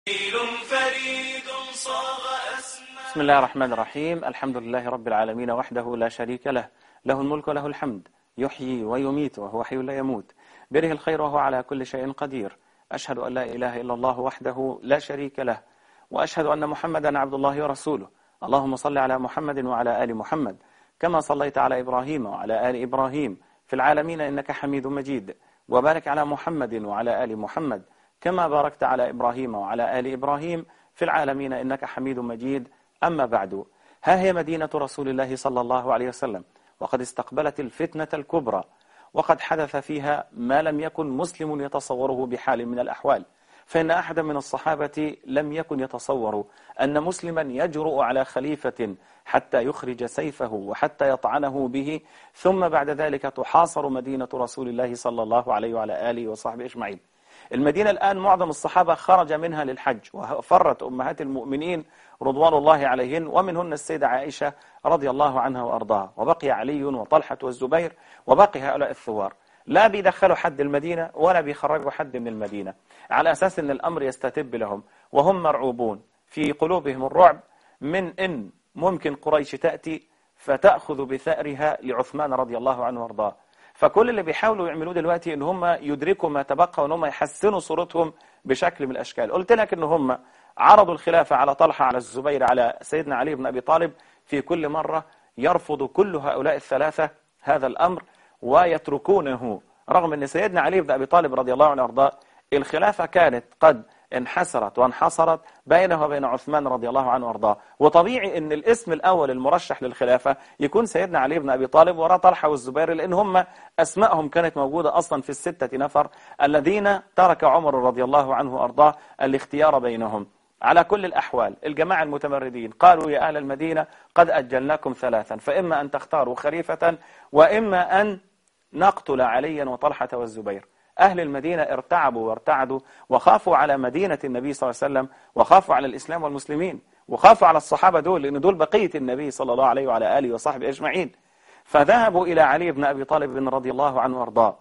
فريد صاغ أسماء بسم الله الرحمن الرحيم الحمد لله رب العالمين وحده لا شريك له له الملك وله الحمد يحيي ويميت وهو حي لا يموت بره الخير وهو على كل شيء قدير أشهد أن لا إله إلا الله وحده لا شريك له وأشهد أن محمدا عبد الله ورسوله اللهم صل على محمد وعلى آل محمد كما صليت على إبراهيم وعلى آل إبراهيم في العالمين إنك حميد مجيد وبارك على محمد وعلى آل محمد كما باركت على إبراهيم وعلى آل إبراهيم في العالمين إنك حميد مجيد أما بعد ها هي مدينة رسول الله صلى الله عليه وسلم وقد استقبلت الفتنة الكبرى وقد حدث فيها ما لم يكن مسلم يتصوره بحال من الأحوال فإن أحدا من الصحابة لم يكن يتصور أن مسلما يجرؤ على خليفة حتى يخرج سيفه وحتى يطعنه به ثم بعد ذلك تحاصر مدينة رسول الله صلى الله عليه وعلى آله وصحبه أجمعين المدينة الآن معظم الصحابة خرج منها للحج وفرت أمهات المؤمنين رضوان الله عليهن ومنهن السيدة عائشة رضي الله عنها وأرضاها وبقي علي وطلحة والزبير وبقي هؤلاء الثوار لا بيدخلوا حد المدينة ولا بيخرجوا حد من المدينة على أساس أن الأمر يستتب لهم وهم مرعوبون في قلوبهم الرعب من أن ممكن قريش تأتي فتأخذ بثأرها لعثمان رضي الله عنه وارضاه فكل اللي بيحاولوا يعملوه دلوقتي ان هم يدركوا ما تبقى وان هم يحسنوا صورتهم بشكل من الاشكال قلت لك ان هم عرضوا الخلافة على طلحة على الزبير على سيدنا علي بن ابي طالب في كل مرة يرفض كل هؤلاء الثلاثة هذا الامر ويتركونه رغم ان سيدنا علي بن ابي طالب رضي الله عنه وارضاه الخلافة كانت قد انحسرت وانحصرت بينه وبين عثمان رضي الله عنه وارضاه وطبيعي ان الاسم الاول المرشح للخلافة يكون سيدنا علي بن ابي طالب وراء طلحة والزبير لان هم اسمائهم كانت موجودة اصلا في الستة نفر الذين ترك عمر رضي الله عنه وارضاه الاختيار بينهم على كل الأحوال الجماعة المتمردين قالوا يا أهل المدينة قد أجلناكم ثلاثا فإما أن تختاروا خليفة وإما أن نقتل عليا وطلحة والزبير أهل المدينة ارتعبوا وارتعدوا وخافوا على مدينة النبي صلى الله عليه وسلم وخافوا على الإسلام والمسلمين وخافوا على الصحابة دول لأن دول بقية النبي صلى الله عليه وعلى آله وصحبه أجمعين فذهبوا إلى علي بن أبي طالب رضي الله عنه وارضاه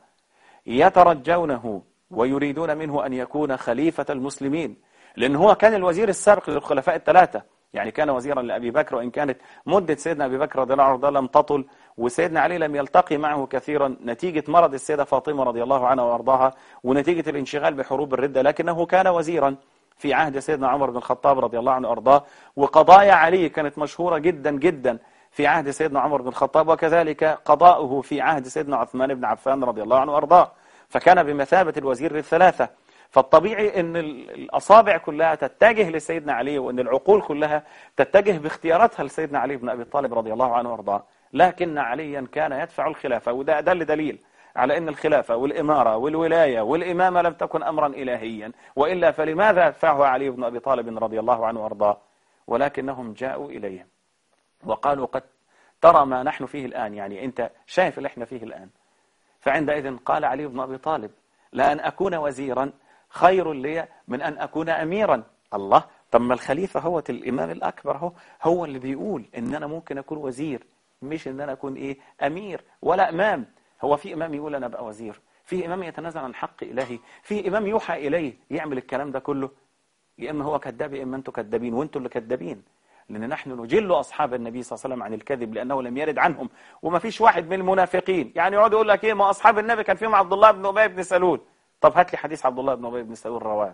يترجونه ويريدون منه أن يكون خليفة المسلمين لأن هو كان الوزير السابق للخلفاء الثلاثة يعني كان وزيرا لأبي بكر وإن كانت مدة سيدنا أبي بكر رضي الله عنه لم تطل وسيدنا علي لم يلتقي معه كثيرا نتيجة مرض السيدة فاطمة رضي الله عنها وأرضاها ونتيجة الانشغال بحروب الردة لكنه كان وزيرا في عهد سيدنا عمر بن الخطاب رضي الله عنه وأرضاه وقضايا علي كانت مشهورة جدا جدا في عهد سيدنا عمر بن الخطاب وكذلك قضاؤه في عهد سيدنا عثمان بن عفان رضي الله عنه وأرضاه فكان بمثابة الوزير للثلاثة فالطبيعي ان الأصابع كلها تتجه لسيدنا علي وان العقول كلها تتجه باختياراتها لسيدنا علي بن أبي طالب رضي الله عنه وارضاه لكن عليا كان يدفع الخلافة وده أدل دليل على أن الخلافة والإمارة والولاية والإمامة لم تكن أمرا إلهيا وإلا فلماذا يدفعها علي بن أبي طالب رضي الله عنه وارضاه ولكنهم جاءوا إليه وقالوا قد ترى ما نحن فيه الآن يعني أنت شايف اللي احنا فيه الآن فعندئذ قال علي بن أبي طالب لأن أكون وزيرا خير لي من أن أكون أميرا الله طب ما الخليفة هو الإمام الأكبر هو هو اللي بيقول إن أنا ممكن أكون وزير مش إن أنا أكون إيه أمير ولا إمام هو في إمام يقول أنا أبقى وزير في إمام يتنازل عن حق إلهي في إمام يوحى إليه يعمل الكلام ده كله يا إما هو كذاب يا إما أنتم كذابين وأنتم اللي كذابين لأن نحن نجل أصحاب النبي صلى الله عليه وسلم عن الكذب لأنه لم يرد عنهم وما فيش واحد من المنافقين يعني يقعد يقول لك إيه ما أصحاب النبي كان فيهم عبد الله بن أبي بن سلول طب هات لي حديث عبد الله بن أبي بن سلول رواه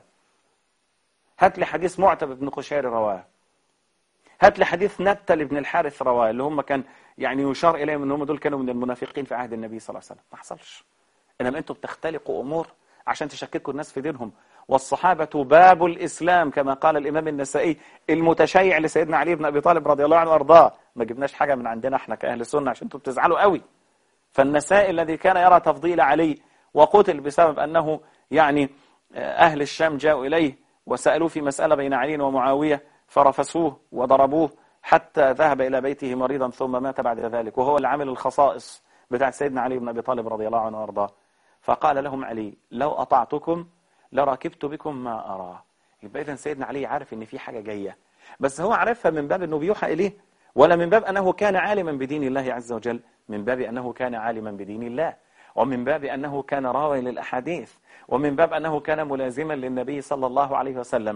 هات لي حديث معتب بن قشير رواه هات لي حديث نبتل بن الحارث رواه اللي هم كان يعني يشار إليهم ان هم دول كانوا من المنافقين في عهد النبي صلى الله عليه وسلم ما حصلش إنما أنتم بتختلقوا أمور عشان تشككوا الناس في دينهم والصحابة باب الإسلام كما قال الإمام النسائي المتشيع لسيدنا علي بن أبي طالب رضي الله عنه وارضاه ما جبناش حاجة من عندنا احنا كأهل السنة عشان انتم بتزعلوا قوي فالنسائي الذي كان يرى تفضيل علي وقتل بسبب أنه يعني أهل الشام جاءوا إليه وسألوه في مسألة بين علي ومعاوية فرفسوه وضربوه حتى ذهب إلى بيته مريضا ثم مات بعد ذلك وهو اللي عمل الخصائص بتاعت سيدنا علي بن أبي طالب رضي الله عنه وارضاه فقال لهم علي لو أطعتكم لركبت بكم ما أرى يبقى إذن سيدنا علي عارف إن في حاجة جاية بس هو عارفها من باب أنه بيوحى إليه ولا من باب أنه كان عالما بدين الله عز وجل من باب أنه كان عالما بدين الله ومن باب أنه كان راوي للأحاديث ومن باب أنه كان ملازما للنبي صلى الله عليه وسلم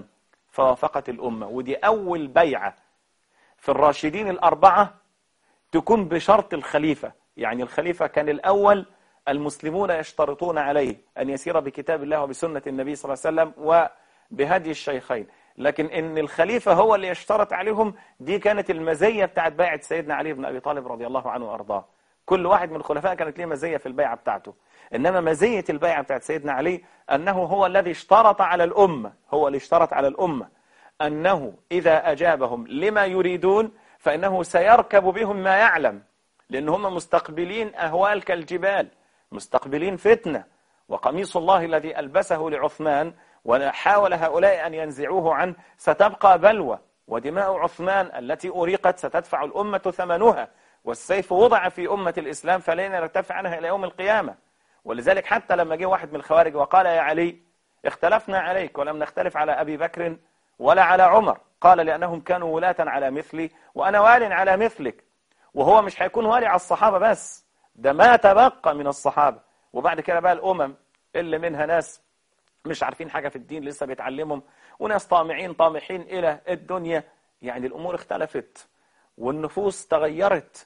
فوافقت الأمة ودي أول بيعة في الراشدين الأربعة تكون بشرط الخليفة يعني الخليفة كان الأول المسلمون يشترطون عليه أن يسير بكتاب الله وبسنة النبي صلى الله عليه وسلم وبهدي الشيخين لكن إن الخليفة هو اللي يشترط عليهم دي كانت المزية بتاعت بيعة سيدنا علي بن أبي طالب رضي الله عنه وأرضاه كل واحد من الخلفاء كانت له مزية في البيعة بتاعته إنما مزية البيعة بتاعت سيدنا علي أنه هو الذي اشترط على الأمة هو اللي اشترط على الأمة أنه إذا أجابهم لما يريدون فإنه سيركب بهم ما يعلم لأن هم مستقبلين أهوال كالجبال مستقبلين فتنة وقميص الله الذي ألبسه لعثمان وحاول هؤلاء أن ينزعوه عنه ستبقى بلوى ودماء عثمان التي أريقت ستدفع الأمة ثمنها والسيف وضع في أمة الإسلام فلن يرتفع عنها إلى يوم القيامة ولذلك حتى لما جه واحد من الخوارج وقال يا علي اختلفنا عليك ولم نختلف على أبي بكر ولا على عمر قال لأنهم كانوا ولاة على مثلي وأنا وال على مثلك وهو مش هيكون والي على الصحابة بس ده ما تبقى من الصحابة وبعد كده بقى الأمم اللي منها ناس مش عارفين حاجة في الدين لسه بيتعلمهم وناس طامعين طامحين إلى الدنيا يعني الأمور اختلفت والنفوس تغيرت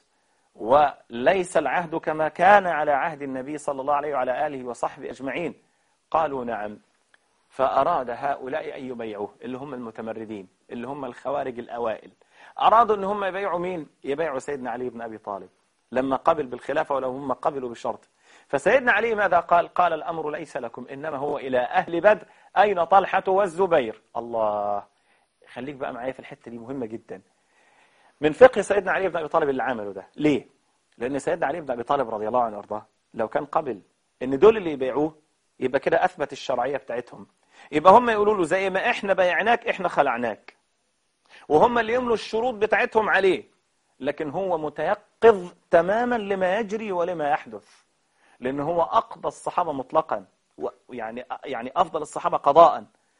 وليس العهد كما كان على عهد النبي صلى الله عليه وعلى آله وصحبه أجمعين قالوا نعم فأراد هؤلاء أن يبيعوه اللي هم المتمردين اللي هم الخوارج الأوائل أرادوا أن هم يبيعوا مين؟ يبيعوا سيدنا علي بن أبي طالب لما قبل بالخلافة ولو هم قبلوا بشرط فسيدنا علي ماذا قال؟ قال الأمر ليس لكم إنما هو إلى أهل بدر أين طلحة والزبير الله خليك بقى معايا في الحتة دي مهمة جدا من فقه سيدنا علي بن أبي طالب اللي عمله ده ليه؟ لأن سيدنا علي بن أبي طالب رضي الله عنه وارضاه لو كان قبل إن دول اللي يبيعوه يبقى كده أثبت الشرعية بتاعتهم يبقى هم يقولوا له زي ما إحنا بيعناك إحنا خلعناك وهم اللي يملوا الشروط بتاعتهم عليه لكن هو متيقظ تماما لما يجري ولما يحدث لأن هو أقضى الصحابة مطلقا يعني يعني أفضل الصحابة قضاء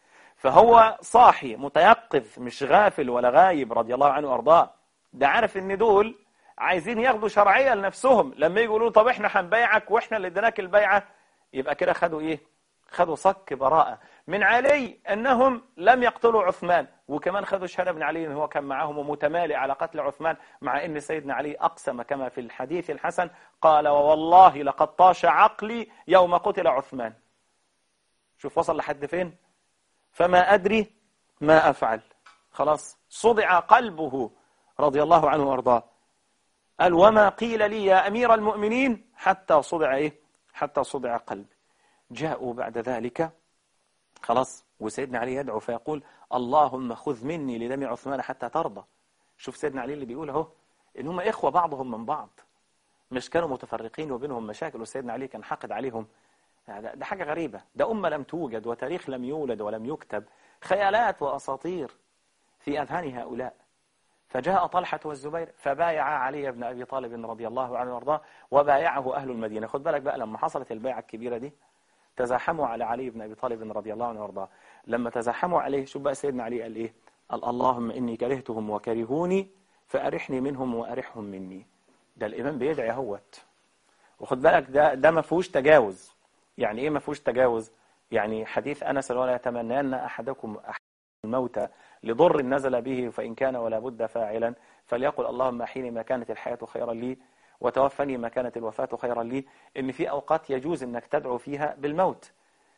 فهو صاحي متيقظ مش غافل ولا غايب رضي الله عنه وأرضاه ده عارف ان دول عايزين ياخدوا شرعية لنفسهم لما يقولوا طب احنا هنبيعك واحنا اللي اديناك البيعة يبقى كده خدوا ايه خدوا صك براءة من علي انهم لم يقتلوا عثمان وكمان خدوا شهادة من علي ان هو كان معاهم ومتمالئ على قتل عثمان مع ان سيدنا علي اقسم كما في الحديث الحسن قال ووالله لقد طاش عقلي يوم قتل عثمان شوف وصل لحد فين فما ادري ما افعل خلاص صدع قلبه رضي الله عنه وارضاه قال وما قيل لي يا أمير المؤمنين حتى صدع إيه حتى صدع قلبي جاءوا بعد ذلك خلاص وسيدنا علي يدعو فيقول اللهم خذ مني لدم عثمان حتى ترضى شوف سيدنا علي اللي بيقول اهو ان هم إخوة بعضهم من بعض مش كانوا متفرقين وبينهم مشاكل وسيدنا علي كان حاقد عليهم ده حاجة غريبة ده أمة لم توجد وتاريخ لم يولد ولم يكتب خيالات وأساطير في أذهان هؤلاء فجاء طلحة والزبير فبايع علي بن أبي طالب رضي الله عنه وارضاه وبايعه أهل المدينة خد بالك بقى لما حصلت البيعة الكبيرة دي تزاحموا على علي بن أبي طالب رضي الله عنه وارضاه لما تزاحموا عليه شوف بقى سيدنا علي قال إيه قال اللهم إني كرهتهم وكرهوني فأرحني منهم وأرحهم مني ده الإمام بيدعي اهوت وخد بالك ده ده ما فيهوش تجاوز يعني إيه ما فيهوش تجاوز يعني حديث أنس ولا يتمنى أحدكم الموت لضر نزل به فإن كان ولا بد فاعلا فليقل اللهم أحيني ما كانت الحياة خيرا لي وتوفني ما كانت الوفاة خيرا لي إن في أوقات يجوز أنك تدعو فيها بالموت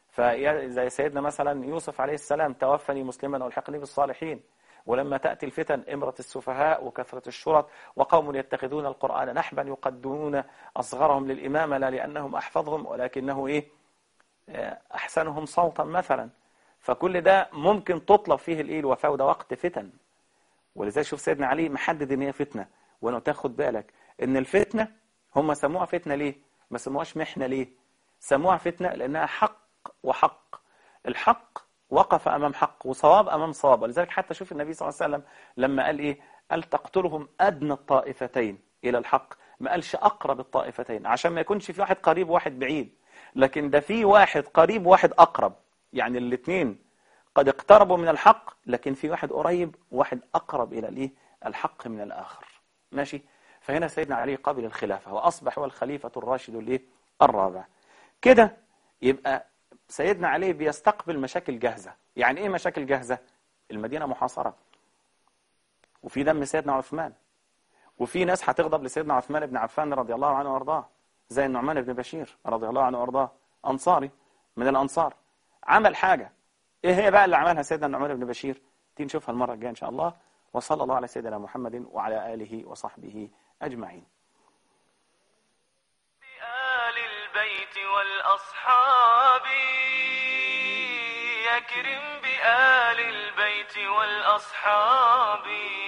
فزي سيدنا مثلا يوسف عليه السلام توفني مسلما والحقني بالصالحين ولما تأتي الفتن إمرة السفهاء وكثرة الشرط وقوم يتخذون القرآن نحبا يقدمون أصغرهم للإمامة لا لأنهم أحفظهم ولكنه إيه أحسنهم صوتا مثلا فكل ده ممكن تطلب فيه الايه الوفاة وده وقت فتن ولذلك شوف سيدنا علي محدد ان هي فتنة وانا تاخد بالك ان الفتنة هم سموها فتنة ليه ما سموهاش محنة ليه سموها فتنة لانها حق وحق الحق وقف امام حق وصواب امام صواب ولذلك حتى شوف النبي صلى الله عليه وسلم لما قال ايه قال تقتلهم ادنى الطائفتين الى الحق ما قالش اقرب الطائفتين عشان ما يكونش في واحد قريب وواحد بعيد لكن ده في واحد قريب وواحد اقرب يعني الاثنين قد اقتربوا من الحق لكن في واحد قريب وواحد أقرب إلى الايه الحق من الآخر ماشي فهنا سيدنا علي قبل الخلافة وأصبح هو الخليفة الراشد الايه الرابع كده يبقى سيدنا علي بيستقبل مشاكل جاهزة يعني إيه مشاكل جاهزة المدينة محاصرة وفي دم سيدنا عثمان وفي ناس هتغضب لسيدنا عثمان بن عفان رضي الله عنه وارضاه زي النعمان بن بشير رضي الله عنه وارضاه انصاري من الانصار عمل حاجه ايه هي بقى اللي عملها سيدنا النعمان بن بشير دي نشوفها المره الجايه ان شاء الله وصلى الله على سيدنا محمد وعلى اله وصحبه اجمعين بآل البيت والأصحاب يكرم بآل البيت والأصحاب